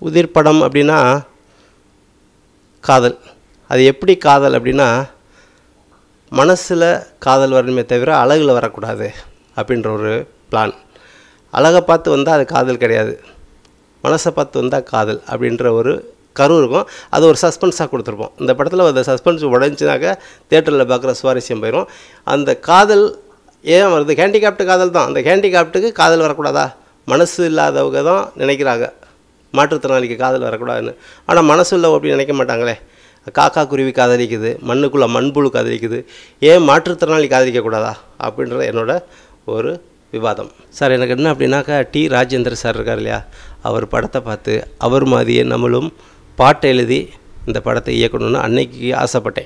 உதிர் படம் அப்படின்னா காதல் அது எப்படி காதல் அப்படின்னா மனசில் காதல் வரணுமே தவிர அழகில் வரக்கூடாது அப்படின்ற ஒரு பிளான் அழகை பார்த்து வந்தால் அது காதல் கிடையாது மனசை பார்த்து வந்தால் காதல் அப்படின்ற ஒரு கரு இருக்கும் அது ஒரு சஸ்பென்ஸாக கொடுத்துருப்போம் இந்த படத்தில் அந்த சஸ்பென்ஸ் உடஞ்சினாக்க தேட்டரில் பார்க்குற சுவாரஸ்யம் போயிடும் அந்த காதல் ஏன் வருது ஹேண்டிகேப்டு காதல் தான் அந்த ஹேண்டிகேப்டுக்கு காதல் வரக்கூடாதா மனசு இல்லாதவங்க தான் நினைக்கிறாங்க மாற்றுத்திறனாளிக்கு காதல் வரக்கூடாதுன்னு ஆனால் மனசு உள்ளவங்க அப்படி நினைக்க மாட்டாங்களே காக்கா குருவி காதலிக்குது மண்ணுக்குள்ளே மண்புழு காதலிக்குது ஏன் மாற்றுத்திறனாளி காதலிக்கக்கூடாதா அப்படின்றது என்னோட ஒரு விவாதம் சார் எனக்கு என்ன அப்படின்னாக்கா டி ராஜேந்திர சார் இருக்கார் இல்லையா அவர் படத்தை பார்த்து அவர் மாதிரியே நம்மளும் பாட்டு எழுதி இந்த படத்தை இயக்கணும்னு அன்னைக்கு ஆசைப்பட்டேன்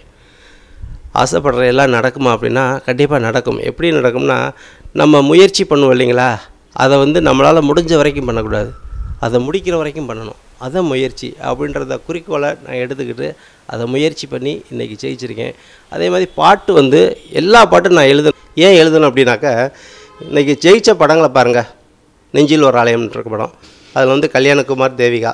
ஆசைப்படுற எல்லாம் நடக்குமா அப்படின்னா கண்டிப்பாக நடக்கும் எப்படி நடக்கும்னா நம்ம முயற்சி பண்ணுவோம் இல்லைங்களா அதை வந்து நம்மளால் முடிஞ்ச வரைக்கும் பண்ணக்கூடாது அதை முடிக்கிற வரைக்கும் பண்ணணும் அதான் முயற்சி அப்படின்றத குறிக்கோளை நான் எடுத்துக்கிட்டு அதை முயற்சி பண்ணி இன்றைக்கி ஜெயிச்சிருக்கேன் அதே மாதிரி பாட்டு வந்து எல்லா பாட்டும் நான் எழுத ஏன் எழுதணும் அப்படின்னாக்கா இன்றைக்கி ஜெயித்த படங்களை பாருங்கள் நெஞ்சில் ஒரு ஆலயம்ன்ற படம் அதில் வந்து கல்யாணகுமார் தேவிகா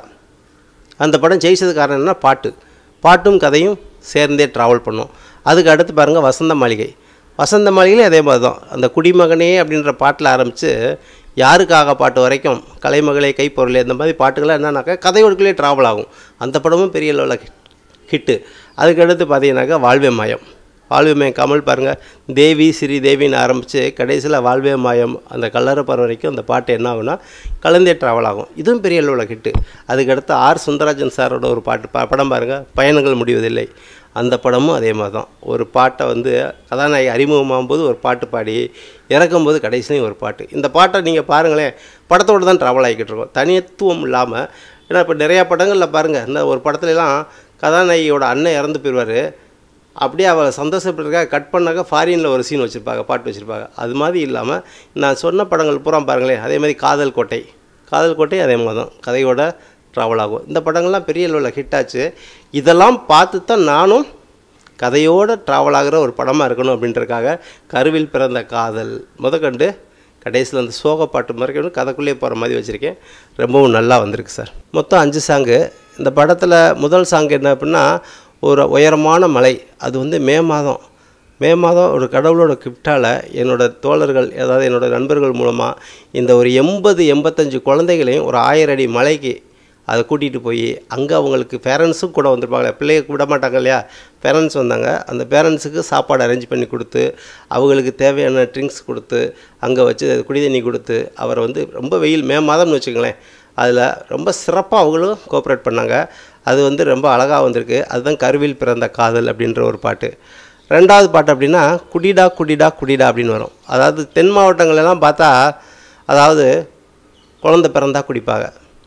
அந்த படம் ஜெயிச்சது காரணம் என்ன பாட்டு பாட்டும் கதையும் சேர்ந்தே ட்ராவல் பண்ணும் அதுக்கு அடுத்து பாருங்கள் வசந்த மாளிகை வசந்த மாளிகையிலே அதே மாதிரி தான் அந்த குடிமகனே அப்படின்ற பாட்டில் ஆரம்பித்து யாருக்காக பாட்டு வரைக்கும் கலைமகளே கைப்பொருளே இந்த மாதிரி பாட்டுகள்லாம் என்னன்னாக்கா கதையோடுக்குள்ளே ட்ராவல் ஆகும் அந்த படமும் பெரிய லெவலில் ஹிட்டு அதுக்கடுத்து பார்த்தீங்கன்னாக்கா வாழ்வே மாயம் வாழ்வே மாயம் கமல் பாருங்கள் தேவி ஸ்ரீ தேவின்னு ஆரம்பித்து கடைசியில் வாழ்வே மாயம் அந்த கல்லறப்பற வரைக்கும் அந்த பாட்டு என்ன ஆகும்னா கலந்தே ட்ராவல் ஆகும் இதுவும் பெரிய அளவில் ஹிட்டு அதுக்கடுத்து ஆர் சுந்தரராஜன் சாரோட ஒரு பாட்டு ப படம் பாருங்கள் பயணங்கள் முடிவதில்லை அந்த படமும் அதே மாதிரி தான் ஒரு பாட்டை வந்து கதாநாயகி அறிமுகமாகும் போது ஒரு பாட்டு பாடி இறக்கும்போது கடைசிலையும் ஒரு பாட்டு இந்த பாட்டை நீங்கள் பாருங்களேன் படத்தோடு தான் ட்ராவல் ஆகிக்கிட்டு இருக்கோம் தனித்துவம் இல்லாமல் ஏன்னா இப்போ நிறையா படங்களில் பாருங்கள் இந்த ஒரு படத்துலலாம் கதாநாயகியோட அண்ணன் இறந்து போயிடுவார் அப்படியே அவள் சந்தோஷப்பட்டிருக்கா கட் பண்ணாக்க ஃபாரினில் ஒரு சீன் வச்சுருப்பாங்க பாட்டு வச்சுருப்பாங்க அது மாதிரி இல்லாமல் நான் சொன்ன படங்கள் பூரா பாருங்களேன் அதே மாதிரி காதல் கோட்டை காதல் கோட்டை அதே மாதிரி தான் கதையோட ட்ராவல் ஆகும் இந்த படங்கள்லாம் பெரிய லெவலில் ஹிட் ஆச்சு இதெல்லாம் பார்த்து தான் நானும் கதையோடு ட்ராவல் ஆகிற ஒரு படமாக இருக்கணும் அப்படின்றதுக்காக கருவில் பிறந்த காதல் முதற்கண்டு கடைசியில் அந்த சோக பாட்டு மறைக்கணும் கதைக்குள்ளேயே போகிற மாதிரி வச்சுருக்கேன் ரொம்பவும் நல்லா வந்திருக்கு சார் மொத்தம் அஞ்சு சாங்கு இந்த படத்தில் முதல் சாங் என்ன அப்படின்னா ஒரு உயரமான மலை அது வந்து மே மாதம் மே மாதம் ஒரு கடவுளோட கிஃப்டால் என்னோடய தோழர்கள் அதாவது என்னோடய நண்பர்கள் மூலமாக இந்த ஒரு எண்பது எண்பத்தஞ்சு குழந்தைகளையும் ஒரு ஆயிரம் அடி மலைக்கு அதை கூட்டிகிட்டு போய் அங்கே அவங்களுக்கு பேரண்ட்ஸும் கூட வந்திருப்பாங்களே பிள்ளைய விட மாட்டாங்க இல்லையா பேரண்ட்ஸ் வந்தாங்க அந்த பேரண்ட்ஸுக்கு சாப்பாடு அரேஞ்ச் பண்ணி கொடுத்து அவங்களுக்கு தேவையான ட்ரிங்க்ஸ் கொடுத்து அங்கே வச்சு குடி தண்ணி கொடுத்து அவரை வந்து ரொம்ப வெயில் மே மாதம்னு வச்சுக்கோங்களேன் அதில் ரொம்ப சிறப்பாக அவங்களும் கோஆப்ரேட் பண்ணாங்க அது வந்து ரொம்ப அழகாக வந்திருக்கு அதுதான் கருவில் பிறந்த காதல் அப்படின்ற ஒரு பாட்டு ரெண்டாவது பாட்டு அப்படின்னா குடிடா குடிடா குடிடா அப்படின்னு வரும் அதாவது தென் மாவட்டங்களெல்லாம் பார்த்தா அதாவது குழந்த பிறந்தா குடிப்பாங்க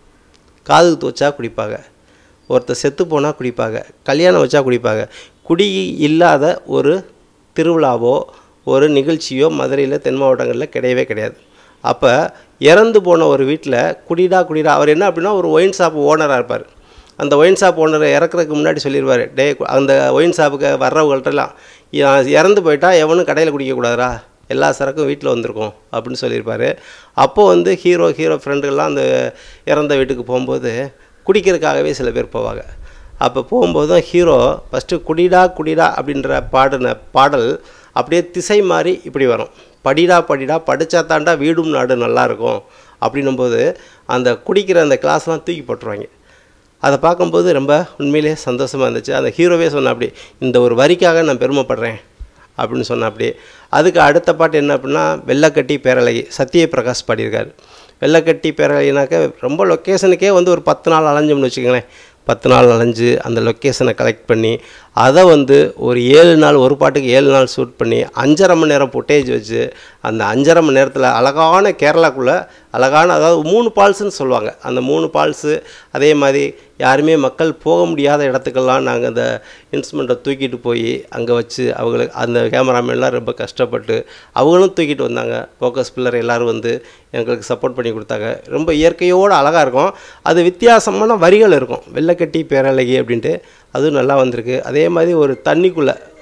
காது வச்சா குடிப்பாங்க ஒருத்தர் செத்து போனால் குடிப்பாங்க கல்யாணம் வச்சா குடிப்பாங்க குடி இல்லாத ஒரு திருவிழாவோ ஒரு நிகழ்ச்சியோ மதுரையில் தென் மாவட்டங்களில் கிடையவே கிடையாது அப்போ இறந்து போன ஒரு வீட்டில் குடிடா குடிடா அவர் என்ன அப்படின்னா ஒரு ஒயின் ஷாப் ஓனராக இருப்பார் அந்த ஒயின் ஷாப் ஓனரை இறக்குறதுக்கு முன்னாடி சொல்லிடுவார் டே அந்த ஒயின் ஷாப்புக்கு வர்றவங்கள்ட்டலாம் "இ- இறந்து போயிட்டா எவனும் கடையில் குடிக்கக்கூடாதுரா எல்லா சரக்கும் வீட்டில் வந்திருக்கும் அப்படின்னு சொல்லியிருப்பார் அப்போது வந்து ஹீரோ ஹீரோ ஃப்ரெண்டுகள்லாம் அந்த இறந்த வீட்டுக்கு போகும்போது குடிக்கிறதுக்காகவே சில பேர் போவாங்க அப்போ போகும்போது தான் ஹீரோ ஃபஸ்ட்டு குடிடா குடிடா அப்படின்ற பாடின பாடல் அப்படியே திசை மாறி இப்படி வரும் படிடா படிடா படித்தா தாண்டா வீடும் நாடு நல்லா இருக்கும் அப்படின்னும்போது அந்த குடிக்கிற அந்த கிளாஸ்லாம் தூக்கி போட்டுருவாங்க அதை பார்க்கும்போது ரொம்ப உண்மையிலே சந்தோஷமாக இருந்துச்சு அந்த ஹீரோவே சொன்ன அப்படி இந்த ஒரு வரிக்காக நான் பெருமைப்படுறேன் அப்படின்னு சொன்ன அப்படி அதுக்கு அடுத்த பாட்டு என்ன அப்படின்னா வெள்ளக்கட்டி பேரழகி சத்யபிரகாஷ் பாடியிருக்காரு வெள்ளக்கட்டி பேரழகினாக்க ரொம்ப லொக்கேஷனுக்கே வந்து ஒரு பத்து நாள் அலைஞ்சோம்னு வச்சுக்கோங்களேன் பத்து நாள் அலைஞ்சு அந்த லொக்கேஷனை கலெக்ட் பண்ணி அதை வந்து ஒரு ஏழு நாள் ஒரு பாட்டுக்கு ஏழு நாள் ஷூட் பண்ணி அஞ்சரை மணி நேரம் ஃபுட்டேஜ் வச்சு அந்த அஞ்சரை மணி நேரத்தில் அழகான கேரளாக்குள்ளே அழகான அதாவது மூணு பால்ஸுன்னு சொல்லுவாங்க அந்த மூணு பால்ஸு அதே மாதிரி யாருமே மக்கள் போக முடியாத இடத்துக்கெல்லாம் நாங்கள் அந்த இன்ஸ்ட்ருமெண்ட்டை தூக்கிட்டு போய் அங்கே வச்சு அவங்களுக்கு அந்த கேமராமேன்லாம் ரொம்ப கஷ்டப்பட்டு அவங்களும் தூக்கிட்டு வந்தாங்க ஃபோக்கஸ் பில்லர் எல்லோரும் வந்து எங்களுக்கு சப்போர்ட் பண்ணி கொடுத்தாங்க ரொம்ப இயற்கையோடு அழகாக இருக்கும் அது வித்தியாசமான வரிகள் இருக்கும் வெள்ளைக்கட்டி பேரழகி அப்படின்ட்டு அதுவும் நல்லா வந்திருக்கு அதே மாதிரி ஒரு தண்ணிக்குள்ளே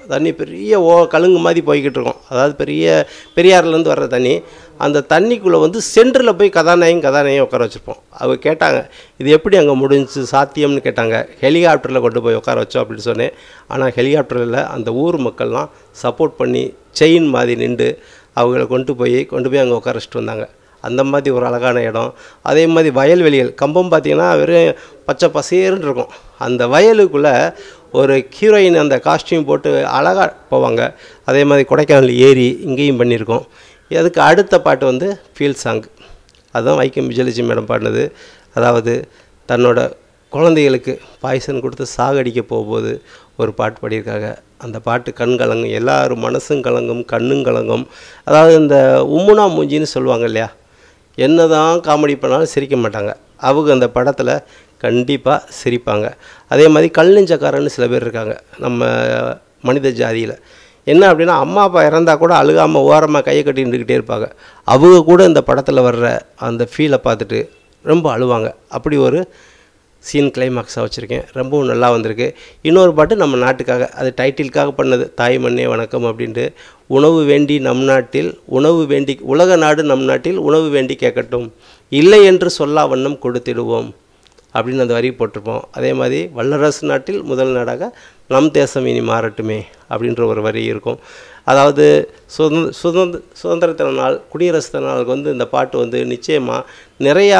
தண்ணி பெரிய ஓ கழுங்கு மாதிரி போய்கிட்டு இருக்கும் அதாவது பெரிய பெரியாறுலேருந்து வர்ற தண்ணி அந்த தண்ணிக்குள்ளே வந்து சென்டரில் போய் கதாநாயகம் கதாநாயகம் உட்கார வச்சுருப்போம் அவங்க கேட்டாங்க இது எப்படி அங்கே முடிஞ்சு சாத்தியம்னு கேட்டாங்க ஹெலிகாப்டரில் கொண்டு போய் உட்கார வச்சோம் அப்படின்னு சொன்னேன் ஆனால் ஹெலிகாப்டரில் அந்த ஊர் மக்கள்லாம் சப்போர்ட் பண்ணி செயின் மாதிரி நின்று அவங்கள கொண்டு போய் கொண்டு போய் அங்கே உட்கார வச்சுட்டு வந்தாங்க அந்த மாதிரி ஒரு அழகான இடம் அதே மாதிரி வயல்வெளிகள் கம்பம் பார்த்திங்கன்னா வெறும் பச்சை பசேர்னு இருக்கும் அந்த வயலுக்குள்ளே ஒரு ஹீரோயின் அந்த காஸ்டியூம் போட்டு அழகாக போவாங்க அதே மாதிரி கொடைக்கானல் ஏரி இங்கேயும் பண்ணியிருக்கோம் அதுக்கு அடுத்த பாட்டு வந்து ஃபீல் சாங் அதுதான் வைக்கம் விஜயலட்சுமி மேடம் பாடினது அதாவது தன்னோட குழந்தைகளுக்கு பாய்சன் கொடுத்து சாகடிக்க போகும்போது ஒரு பாட்டு பாடியிருக்காங்க அந்த பாட்டு கண் கலங்கும் எல்லாரும் மனசும் கலங்கும் கண்ணும் கலங்கும் அதாவது இந்த உம்முனா மூஞ்சின்னு சொல்லுவாங்க இல்லையா என்ன தான் காமெடி பண்ணாலும் சிரிக்க மாட்டாங்க அவங்க அந்த படத்தில் கண்டிப்பாக சிரிப்பாங்க அதே மாதிரி கல் நெஞ்சக்காரன்னு சில பேர் இருக்காங்க நம்ம மனித ஜாதியில் என்ன அப்படின்னா அம்மா அப்பா இறந்தா கூட அழுகாமல் ஓரமாக கையை கட்டி நின்றுக்கிட்டே இருப்பாங்க அவங்க கூட இந்த படத்தில் வர்ற அந்த ஃபீலை பார்த்துட்டு ரொம்ப அழுவாங்க அப்படி ஒரு சீன் கிளைமாக்ஸாக வச்சுருக்கேன் ரொம்பவும் நல்லா வந்திருக்கு இன்னொரு பாட்டு நம்ம நாட்டுக்காக அது டைட்டிலுக்காக பண்ணது தாய் மண்ணே வணக்கம் அப்படின்ட்டு உணவு வேண்டி நம் நாட்டில் உணவு வேண்டி உலக நாடு நம் நாட்டில் உணவு வேண்டி கேட்கட்டும் இல்லை என்று சொல்லா வண்ணம் கொடுத்திடுவோம் அப்படின்னு அந்த வரி போட்டிருப்போம் அதே மாதிரி வல்லரசு நாட்டில் முதல் நாடாக நம் தேசம் இனி மாறட்டுமே அப்படின்ற ஒரு வரி இருக்கும் அதாவது சுதந்திர சுதந்திர சுதந்திர தின நாள் குடியரசு தின நாளுக்கு வந்து இந்த பாட்டு வந்து நிச்சயமாக நிறையா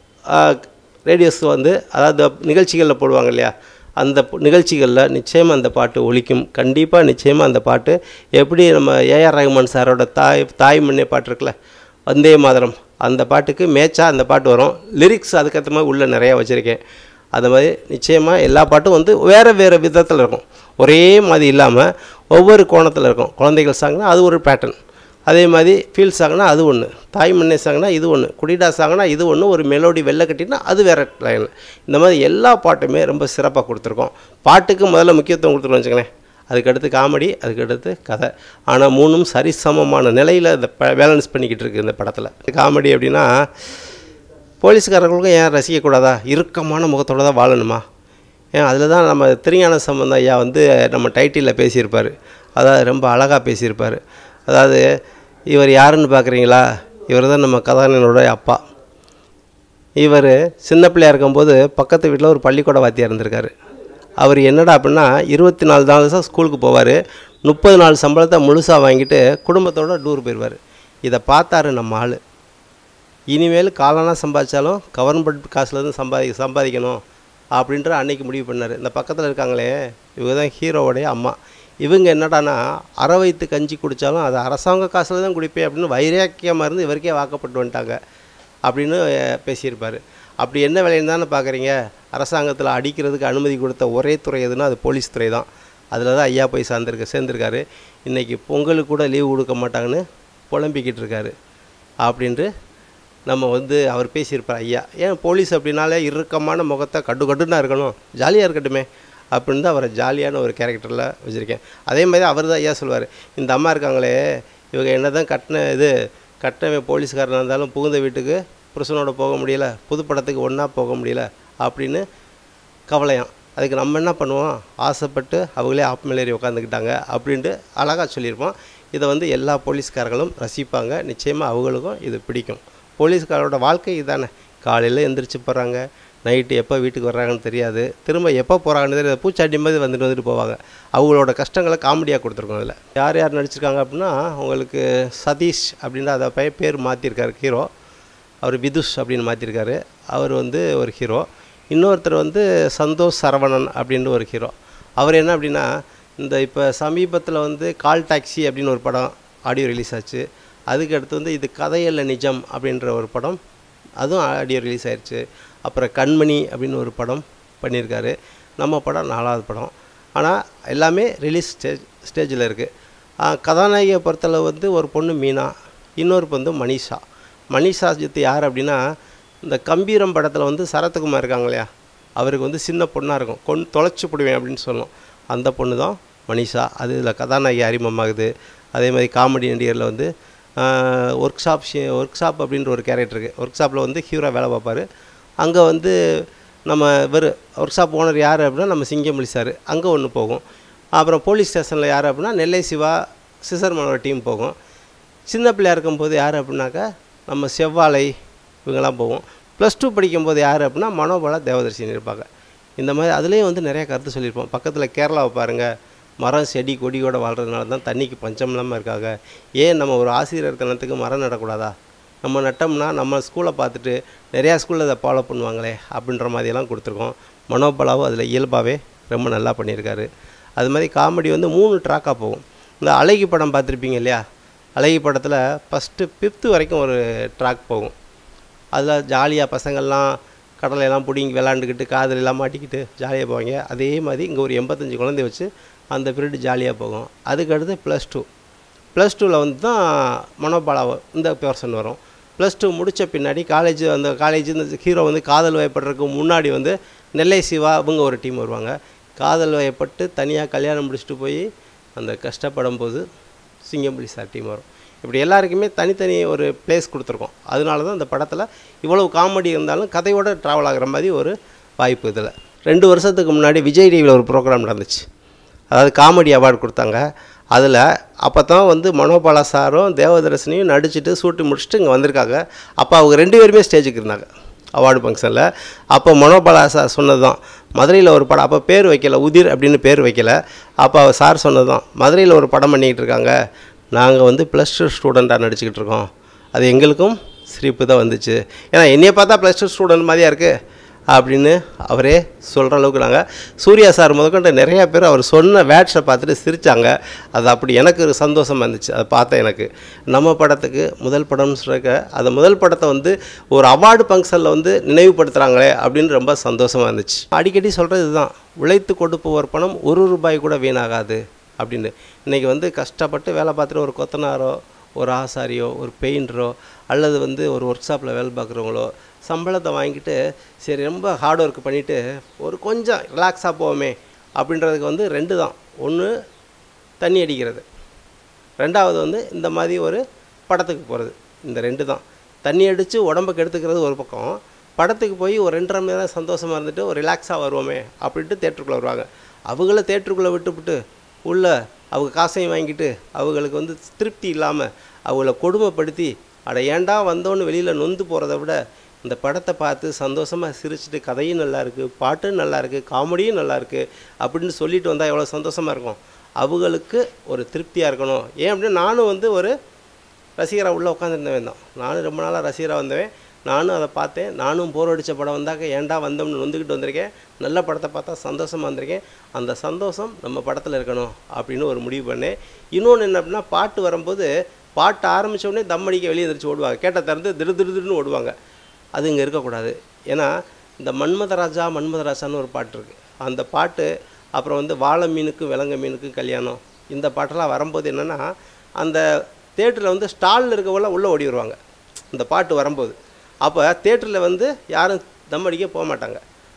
ரேடியோஸ் வந்து அதாவது நிகழ்ச்சிகளில் போடுவாங்க இல்லையா அந்த நிகழ்ச்சிகளில் நிச்சயமாக அந்த பாட்டு ஒழிக்கும் கண்டிப்பாக நிச்சயமாக அந்த பாட்டு எப்படி நம்ம ஏஆர் ரஹ்மான் சாரோட தாய் தாய் மண்ணே பாட்டு இருக்குல்ல வந்தே மாதரம் அந்த பாட்டுக்கு மேட்சாக அந்த பாட்டு வரும் லிரிக்ஸ் அதுக்கேற்ற மாதிரி உள்ளே நிறையா வச்சுருக்கேன் அது மாதிரி நிச்சயமாக எல்லா பாட்டும் வந்து வேறு வேறு விதத்தில் இருக்கும் ஒரே மாதிரி இல்லாமல் ஒவ்வொரு கோணத்தில் இருக்கும் குழந்தைகள் சாங்னா அது ஒரு பேட்டர்ன் அதே மாதிரி ஃபீல் சாங்னா அது ஒன்று தாய் மண்ணே சாங்னா இது ஒன்று குடிடா சாங்னா இது ஒன்று ஒரு மெலோடி வெள்ளை கட்டினா அது வேறு லைன் இந்த மாதிரி எல்லா பாட்டுமே ரொம்ப சிறப்பாக கொடுத்துருக்கோம் பாட்டுக்கு முதல்ல முக்கியத்துவம் கொடுத்துருக்கோம் வச்சுக்கங்களேன் அதுக்கடுத்து காமெடி அதுக்கடுத்து கதை ஆனால் மூணும் சரிசமமான நிலையில் இந்த ப பேலன்ஸ் பண்ணிக்கிட்டு இருக்குது இந்த படத்தில் காமெடி அப்படின்னா போலீஸ்காரர்களுக்கும் ஏன் ரசிக்கக்கூடாதா இறுக்கமான முகத்தோடு தான் வாழணுமா ஏன் அதில் தான் நம்ம திருஞான சம்பந்தம் ஐயா வந்து நம்ம டைட்டிலில் பேசியிருப்பார் அதாவது ரொம்ப அழகாக பேசியிருப்பார் அதாவது இவர் யாருன்னு பார்க்குறீங்களா இவர் தான் நம்ம கதாநாயகனோட அப்பா இவர் சின்ன பிள்ளையா இருக்கும்போது பக்கத்து வீட்டில் ஒரு பள்ளிக்கூட வாத்தியார் இருந்திருக்காரு அவர் என்னடா அப்படின்னா இருபத்தி நாலு நாள் தான் ஸ்கூலுக்கு போவார் முப்பது நாள் சம்பளத்தை முழுசாக வாங்கிட்டு குடும்பத்தோட டூர் போயிடுவார் இதை பார்த்தாரு நம்ம ஆள் இனிமேல் காலனா சம்பாதிச்சாலும் கவர்மெண்ட் காசுலேருந்து சம்பாதி சம்பாதிக்கணும் அப்படின்ற அன்னைக்கு முடிவு பண்ணார் இந்த பக்கத்தில் இருக்காங்களே இவங்க தான் ஹீரோவோடைய அம்மா இவங்க என்னடானா அரை வயிற்று கஞ்சி குடித்தாலும் அது அரசாங்க காசில் தான் குடிப்பேன் அப்படின்னு வைராக்கியமாக இருந்து இவருக்கே வாக்கப்பட்டு வந்துட்டாங்க அப்படின்னு பேசியிருப்பார் அப்படி என்ன வேலைன்னு தானே பார்க்குறீங்க அரசாங்கத்தில் அடிக்கிறதுக்கு அனுமதி கொடுத்த ஒரே துறை எதுனா அது போலீஸ் துறை தான் அதில் தான் ஐயா போய் சார்ந்திருக்க சேர்ந்துருக்காரு இன்றைக்கி பொங்கலுக்கு கூட லீவு கொடுக்க மாட்டாங்கன்னு புலம்பிக்கிட்டு இருக்காரு அப்படின்ட்டு நம்ம வந்து அவர் பேசியிருப்பார் ஐயா ஏன் போலீஸ் அப்படின்னாலே இறுக்கமான முகத்தை கட்டு கட்டுன்னா இருக்கணும் ஜாலியாக இருக்கட்டுமே அப்படின்னு தான் அவரை ஜாலியான ஒரு கேரக்டரில் வச்சுருக்கேன் அதே மாதிரி அவர் தான் ஐயா சொல்லுவார் இந்த அம்மா இருக்காங்களே இவங்க என்ன தான் கட்டின இது கட்டின போலீஸ்காரனாக இருந்தாலும் புகுந்த வீட்டுக்கு புருஷனோட போக முடியல புது படத்துக்கு ஒன்றா போக முடியல அப்படின்னு கவலையாம் அதுக்கு நம்ம என்ன பண்ணுவோம் ஆசைப்பட்டு அவங்களே ஆப் மேலேறி உட்காந்துக்கிட்டாங்க அப்படின்ட்டு அழகாக சொல்லியிருப்போம் இதை வந்து எல்லா போலீஸ்காரர்களும் ரசிப்பாங்க நிச்சயமாக அவங்களுக்கும் இது பிடிக்கும் போலீஸ்காரோட வாழ்க்கை இதுதானே காலையில் எந்திரிச்சு போகிறாங்க நைட்டு எப்போ வீட்டுக்கு வர்றாங்கன்னு தெரியாது திரும்ப எப்போ போகிறாங்கன்னு தெரியாது பூச்சாண்டி மாதிரி வந்துட்டு வந்துட்டு போவாங்க அவங்களோட கஷ்டங்களை காமெடியாக கொடுத்துருக்கோம் அதில் யார் யார் நடிச்சிருக்காங்க அப்படின்னா உங்களுக்கு சதீஷ் அப்படின்ற அதை பையன் பேர் மாற்றிருக்காரு ஹீரோ அவர் விதுஷ் அப்படின்னு மாற்றிருக்காரு அவர் வந்து ஒரு ஹீரோ இன்னொருத்தர் வந்து சந்தோஷ் சரவணன் அப்படின்ற ஒரு ஹீரோ அவர் என்ன அப்படின்னா இந்த இப்போ சமீபத்தில் வந்து கால் டாக்ஸி அப்படின்னு ஒரு படம் ஆடியோ ரிலீஸ் ஆச்சு அதுக்கு அடுத்து வந்து இது கதையல்ல நிஜம் அப்படின்ற ஒரு படம் அதுவும் ஆடியோ ரிலீஸ் ஆயிடுச்சு அப்புறம் கண்மணி அப்படின்னு ஒரு படம் பண்ணியிருக்காரு நம்ம படம் நாலாவது படம் ஆனால் எல்லாமே ரிலீஸ் ஸ்டேஜ் ஸ்டேஜில் இருக்குது கதாநாயகியை பொறுத்தளவு வந்து ஒரு பொண்ணு மீனா இன்னொரு வந்து மனிஷா மனிஷா ஜித்து யார் அப்படின்னா இந்த கம்பீரம் படத்தில் வந்து சரத்குமார் இருக்காங்க இல்லையா அவருக்கு வந்து சின்ன பொண்ணாக இருக்கும் கொண்டு தொலைச்சி போடுவேன் அப்படின்னு சொல்லும் அந்த பொண்ணு தான் மனிஷா அது இதில் கதாநாயகி அறிமுகமாகுது அதே மாதிரி காமெடி நடிகரில் வந்து ஒர்க் ஷாப் ஒர்க் ஷாப் அப்படின்ற ஒரு கேரக்டர் இருக்குது ஒர்க் ஷாப்பில் வந்து ஹீரோ வேலை பார்ப்பார் அங்கே வந்து நம்ம வெறு ஒர்க் ஷாப் ஓனர் யார் அப்படின்னா நம்ம சிங்கமொழி சார் அங்கே ஒன்று போகும் அப்புறம் போலீஸ் ஸ்டேஷனில் யார் அப்படின்னா நெல்லை சிவா சிசர் மனோட டீம் போகும் சின்ன பிள்ளையா இருக்கும்போது யார் அப்படின்னாக்கா நம்ம செவ்வாழை இவங்கெல்லாம் போவோம் ப்ளஸ் டூ படிக்கும்போது யார் அப்படின்னா மனோபல தேவதர்ஷினி இருப்பாங்க இந்த மாதிரி அதுலேயும் வந்து நிறைய கருத்து சொல்லியிருப்போம் பக்கத்தில் கேரளாவை பாருங்கள் மரம் செடி கொடியோட வாழ்கிறதுனால தான் தண்ணிக்கு பஞ்சம் இல்லாமல் இருக்காங்க ஏன் நம்ம ஒரு ஆசிரியர் தனத்துக்கு மரம் நடக்கூடாதா நம்ம நட்டோம்னா நம்ம ஸ்கூலை பார்த்துட்டு நிறையா ஸ்கூலில் அதை ஃபாலோ பண்ணுவாங்களே அப்படின்ற மாதிரியெல்லாம் கொடுத்துருக்கோம் மனோபலாவும் அதில் இயல்பாகவே ரொம்ப நல்லா பண்ணியிருக்காரு அது மாதிரி காமெடி வந்து மூணு ட்ராக்காக போகும் இந்த அழகி படம் பார்த்துருப்பீங்க இல்லையா அழகி படத்தில் ஃபஸ்ட்டு ஃபிஃப்த்து வரைக்கும் ஒரு ட்ராக் போகும் அதில் ஜாலியாக பசங்கள்லாம் கடலையெல்லாம் பிடிங்கி விளாண்டுக்கிட்டு காதலெல்லாம் மாட்டிக்கிட்டு ஜாலியாக போவாங்க அதே மாதிரி இங்கே ஒரு எண்பத்தஞ்சு குழந்தை வச்சு அந்த பீரியட் ஜாலியாக போகும் அதுக்கடுத்து ப்ளஸ் டூ ப்ளஸ் டூவில் வந்து தான் மனோபாலா இந்த பர்சன் வரும் ப்ளஸ் டூ முடித்த பின்னாடி காலேஜ் அந்த காலேஜ் இந்த ஹீரோ வந்து காதல் வயப்படுறதுக்கு முன்னாடி வந்து நெல்லை சிவா இவங்க ஒரு டீம் வருவாங்க காதல் வயப்பட்டு தனியாக கல்யாணம் முடிச்சுட்டு போய் அந்த கஷ்டப்படும் போது சிங்கம்புலி சார் டீம் வரும் இப்படி எல்லாருக்குமே தனித்தனி ஒரு பிளேஸ் கொடுத்துருக்கோம் அதனால தான் இந்த படத்தில் இவ்வளவு காமெடி இருந்தாலும் கதையோட ட்ராவல் ஆகிற மாதிரி ஒரு வாய்ப்பு இதில் ரெண்டு வருஷத்துக்கு முன்னாடி விஜய் டிவியில் ஒரு ப்ரோக்ராம் நடந்துச்சு அதாவது காமெடி அவார்டு கொடுத்தாங்க அதில் அப்போ தான் வந்து மனோபாலா சாரும் தேவதர்ஷினியும் நடிச்சுட்டு ஷூட்டிங் முடிச்சுட்டு இங்கே வந்திருக்காங்க அப்போ அவங்க ரெண்டு பேருமே ஸ்டேஜுக்கு இருந்தாங்க அவார்டு ஃபங்க்ஷனில் அப்போ மனோபாலா சார் சொன்னது தான் மதுரையில் ஒரு படம் அப்போ பேர் வைக்கல உதிர் அப்படின்னு பேர் வைக்கல அப்போ அவர் சார் சொன்னது தான் மதுரையில் ஒரு படம் பண்ணிக்கிட்டு இருக்காங்க நாங்கள் வந்து ப்ளஸ் டூ ஸ்டூடெண்ட்டாக நடிச்சுக்கிட்டு இருக்கோம் அது எங்களுக்கும் சிரிப்பு தான் வந்துச்சு ஏன்னா என்னைய பார்த்தா ப்ளஸ் டூ ஸ்டூடெண்ட் மாதிரியா இருக்குது அப்படின்னு அவரே சொல்கிற அளவுக்கு நாங்கள் சூர்யா சார் முதற்கொண்டு நிறைய பேர் அவர் சொன்ன வேட்ஸை பார்த்துட்டு சிரித்தாங்க அது அப்படி எனக்கு ஒரு சந்தோஷமாக இருந்துச்சு அதை பார்த்தேன் எனக்கு நம்ம படத்துக்கு முதல் படம்னு சொல்லிருக்க அந்த முதல் படத்தை வந்து ஒரு அவார்டு ஃபங்க்ஷனில் வந்து நினைவுபடுத்துகிறாங்களே அப்படின்னு ரொம்ப சந்தோஷமாக இருந்துச்சு அடிக்கடி சொல்கிறது இதுதான் உழைத்து கொடுப்பவர் பணம் ஒரு ரூபாய் கூட வீணாகாது அப்படின்னு இன்றைக்கி வந்து கஷ்டப்பட்டு வேலை பார்த்துட்டு ஒரு கொத்தனாரோ ஒரு ஆசாரியோ ஒரு பெயிண்டரோ அல்லது வந்து ஒரு ஒர்க் ஷாப்பில் வேலை பார்க்குறவங்களோ சம்பளத்தை வாங்கிட்டு சரி ரொம்ப ஹார்ட் ஒர்க் பண்ணிவிட்டு ஒரு கொஞ்சம் ரிலாக்ஸாக போவோமே அப்படின்றதுக்கு வந்து ரெண்டு தான் ஒன்று தண்ணி அடிக்கிறது ரெண்டாவது வந்து இந்த மாதிரி ஒரு படத்துக்கு போகிறது இந்த ரெண்டு தான் தண்ணி அடித்து உடம்புக்கு எடுத்துக்கிறது ஒரு பக்கம் படத்துக்கு போய் ஒரு ரெண்டரை மணி நேரம் சந்தோஷமாக இருந்துட்டு ஒரு ரிலாக்ஸாக வருவோமே அப்படின்ட்டு தேட்டருக்குள்ளே வருவாங்க அவங்கள தேட்டருக்குள்ளே விட்டுவிட்டு உள்ள அவங்க காசையும் வாங்கிட்டு அவங்களுக்கு வந்து திருப்தி இல்லாமல் அவங்கள கொடுமைப்படுத்தி அட ஏன்டா வந்தோன்னு வெளியில் நொந்து போகிறத விட இந்த படத்தை பார்த்து சந்தோஷமாக சிரிச்சிட்டு கதையும் நல்லா இருக்குது பாட்டும் நல்லா இருக்குது காமெடியும் நல்லா இருக்குது அப்படின்னு சொல்லிட்டு வந்தால் எவ்வளோ சந்தோஷமாக இருக்கும் அவங்களுக்கு ஒரு திருப்தியாக இருக்கணும் ஏன் அப்படின்னா நானும் வந்து ஒரு ரசிகராக உள்ளே உட்காந்துருந்தவன் தான் நானும் ரொம்ப நாளாக ரசிகராக வந்தவன் நானும் அதை பார்த்தேன் நானும் போர் அடித்த படம் வந்தாக்க ஏன்டா வந்தோம்னு நொந்துக்கிட்டு வந்திருக்கேன் நல்ல படத்தை பார்த்தா சந்தோஷமாக வந்திருக்கேன் அந்த சந்தோஷம் நம்ம படத்தில் இருக்கணும் அப்படின்னு ஒரு முடிவு பண்ணேன் இன்னொன்று என்ன அப்படின்னா பாட்டு வரும்போது பாட்டு ஆரம்பித்த உடனே தம் அடிக்க வெளியே எந்திரிச்சு ஓடுவாங்க கேட்ட திறந்து திரு திரு திருன்னு ஓடுவாங்க அது இங்கே இருக்கக்கூடாது ஏன்னா இந்த மன்மதராஜா மன்மதராஜான்னு ஒரு பாட்டு இருக்குது அந்த பாட்டு அப்புறம் வந்து வாழை மீனுக்கும் விலங்க மீனுக்கும் கல்யாணம் இந்த பாட்டெல்லாம் வரும்போது என்னென்னா அந்த தேட்டரில் வந்து ஸ்டாலில் இருக்கவங்களாம் உள்ளே ஓடி வருவாங்க இந்த பாட்டு வரும்போது அப்போ தேட்டரில் வந்து யாரும் தம் அடிக்க போக மாட்டாங்க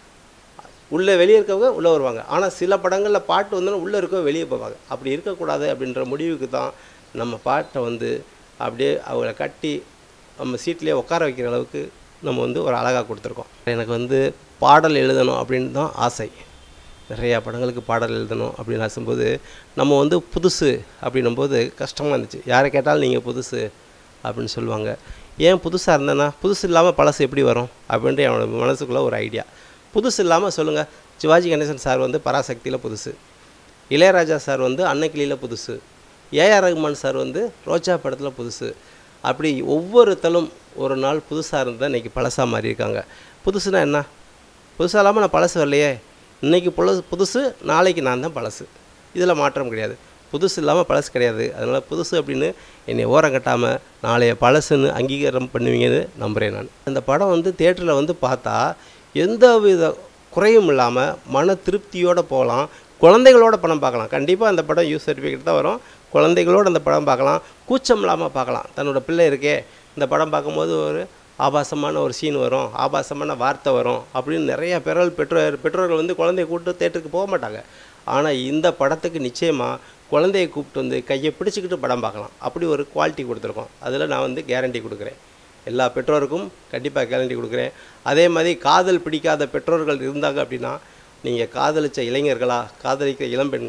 உள்ளே வெளியே இருக்கவங்க உள்ளே வருவாங்க ஆனால் சில படங்களில் பாட்டு வந்தோன்னா உள்ளே இருக்கவங்க வெளியே போவாங்க அப்படி இருக்கக்கூடாது அப்படின்ற முடிவுக்கு தான் நம்ம பாட்டை வந்து அப்படியே அவங்கள கட்டி நம்ம சீட்லேயே உட்கார வைக்கிற அளவுக்கு நம்ம வந்து ஒரு அழகாக கொடுத்துருக்கோம் எனக்கு வந்து பாடல் எழுதணும் அப்படின்னு தான் ஆசை நிறையா படங்களுக்கு பாடல் எழுதணும் அப்படின்னு ஆசும்போது நம்ம வந்து புதுசு அப்படின்னும்போது கஷ்டமாக இருந்துச்சு யாரை கேட்டாலும் நீங்கள் புதுசு அப்படின்னு சொல்லுவாங்க ஏன் புதுசாக இருந்தேன்னா புதுசு இல்லாமல் பழசு எப்படி வரும் அப்படின்ட்டு என்னோட மனசுக்குள்ளே ஒரு ஐடியா புதுசு இல்லாமல் சொல்லுங்கள் சிவாஜி கணேசன் சார் வந்து பராசக்தியில் புதுசு இளையராஜா சார் வந்து அன்னக்கிளியில் புதுசு ஏஆர் ரகுமான் சார் வந்து ரோஜா படத்தில் புதுசு அப்படி ஒவ்வொருத்தலும் ஒரு நாள் புதுசாக இருந்தால் இன்றைக்கி பழசாக மாறி இருக்காங்க புதுசுனா என்ன புதுசாக இல்லாமல் நான் பழசு வரலையே இன்றைக்கி புதுசு புதுசு நாளைக்கு நான் தான் பழசு இதில் மாற்றம் கிடையாது புதுசு இல்லாமல் பழசு கிடையாது அதனால் புதுசு அப்படின்னு என்னை ஓரம் கட்டாமல் நாளைய பழசுன்னு அங்கீகாரம் பண்ணுவீங்கன்னு நம்புகிறேன் நான் இந்த படம் வந்து தேட்டரில் வந்து பார்த்தா எந்த வித குறையும் இல்லாமல் மன திருப்தியோடு போகலாம் குழந்தைகளோட படம் பார்க்கலாம் கண்டிப்பாக அந்த படம் யூஸ் சர்டிஃபிகேட் தான் வரும் குழந்தைகளோட அந்த படம் பார்க்கலாம் கூச்சம் இல்லாமல் பார்க்கலாம் தன்னோட பிள்ளை இருக்கே இந்த படம் பார்க்கும்போது ஒரு ஆபாசமான ஒரு சீன் வரும் ஆபாசமான வார்த்தை வரும் அப்படின்னு நிறைய பெறல் பெற்றோர் பெற்றோர்கள் வந்து குழந்தைய கூப்பிட்டு தேட்டருக்கு போக மாட்டாங்க ஆனால் இந்த படத்துக்கு நிச்சயமாக குழந்தைய கூப்பிட்டு வந்து கையை பிடிச்சிக்கிட்டு படம் பார்க்கலாம் அப்படி ஒரு குவாலிட்டி கொடுத்துருக்கோம் அதில் நான் வந்து கேரண்டி கொடுக்குறேன் எல்லா பெற்றோருக்கும் கண்டிப்பாக கேரண்டி கொடுக்குறேன் அதே மாதிரி காதல் பிடிக்காத பெற்றோர்கள் இருந்தாங்க அப்படின்னா நீங்கள் காதலித்த இளைஞர்களா காதலிக்கிற இளம்பெண்களா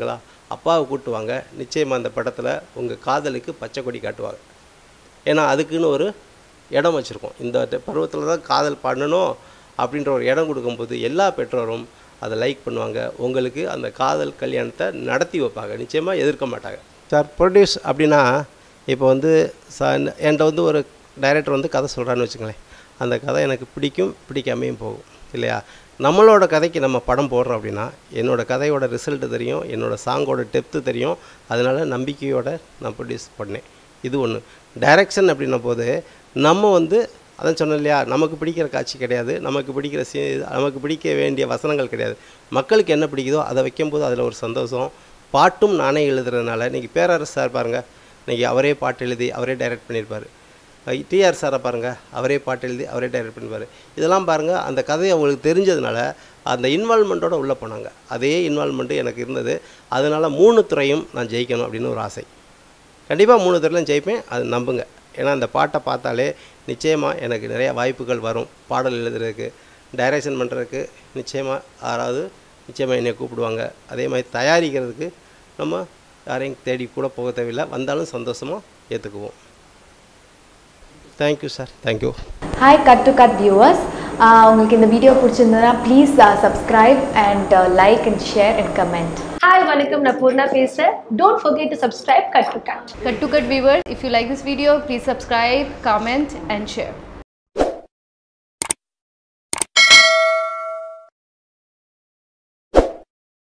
அப்பாவை கூட்டு வாங்க நிச்சயமாக அந்த படத்தில் உங்கள் காதலுக்கு பச்சை கொடி காட்டுவாங்க ஏன்னா அதுக்குன்னு ஒரு இடம் வச்சுருக்கோம் இந்த பருவத்தில் தான் காதல் பண்ணணும் அப்படின்ற ஒரு இடம் கொடுக்கும்போது எல்லா பெற்றோரும் அதை லைக் பண்ணுவாங்க உங்களுக்கு அந்த காதல் கல்யாணத்தை நடத்தி வைப்பாங்க நிச்சயமாக எதிர்க்க மாட்டாங்க சார் ப்ரொடியூஸ் அப்படின்னா இப்போ வந்து சா என்கிட்ட வந்து ஒரு டைரக்டர் வந்து கதை சொல்கிறான்னு வச்சுங்களேன் அந்த கதை எனக்கு பிடிக்கும் பிடிக்காமையும் போகும் இல்லையா நம்மளோட கதைக்கு நம்ம படம் போடுறோம் அப்படின்னா என்னோடய கதையோட ரிசல்ட்டு தெரியும் என்னோடய சாங்கோட டெப்த்து தெரியும் அதனால் நம்பிக்கையோட நான் ப்ரொடியூஸ் பண்ணேன் இது ஒன்று டைரக்ஷன் அப்படின்ன போது நம்ம வந்து அதான் சொன்னேன் இல்லையா நமக்கு பிடிக்கிற காட்சி கிடையாது நமக்கு பிடிக்கிற சீ நமக்கு பிடிக்க வேண்டிய வசனங்கள் கிடையாது மக்களுக்கு என்ன பிடிக்குதோ அதை வைக்கும்போது அதில் ஒரு சந்தோஷம் பாட்டும் நானே எழுதுறதுனால இன்றைக்கி பேரரசு சார் பாருங்கள் இன்றைக்கி அவரே பாட்டு எழுதி அவரே டைரக்ட் பண்ணியிருப்பார் டிஆர் சாரை பாருங்கள் அவரே பாட்டு எழுதி அவரே டைரக்ட் பண்ணிப்பார் இதெல்லாம் பாருங்கள் அந்த கதை அவங்களுக்கு தெரிஞ்சதுனால அந்த இன்வால்மெண்ட்டோட உள்ளே போனாங்க அதே இன்வால்மெண்ட்டு எனக்கு இருந்தது அதனால் மூணு துறையும் நான் ஜெயிக்கணும் அப்படின்னு ஒரு ஆசை கண்டிப்பாக மூணு துறையிலும் ஜெயிப்பேன் அது நம்புங்க ஏன்னா அந்த பாட்டை பார்த்தாலே நிச்சயமாக எனக்கு நிறைய வாய்ப்புகள் வரும் பாடல் எழுதுறதுக்கு டைரக்ஷன் பண்ணுறதுக்கு நிச்சயமாக யாராவது நிச்சயமாக என்னை கூப்பிடுவாங்க அதே மாதிரி தயாரிக்கிறதுக்கு நம்ம யாரையும் தேடி கூட போக தேவையில்லை வந்தாலும் சந்தோஷமாக ஏற்றுக்குவோம் thank you sir thank you hi cut to cut viewers உங்களுக்கு இந்த வீடியோ பிடிச்சிருந்ததுன்னா please subscribe and like and share and comment hi வணக்கம் நான் பூர்ணா பேசுகிறேன் don't forget to subscribe cut to cut Cut to Cut viewers, if you like this video, please subscribe, comment, and share.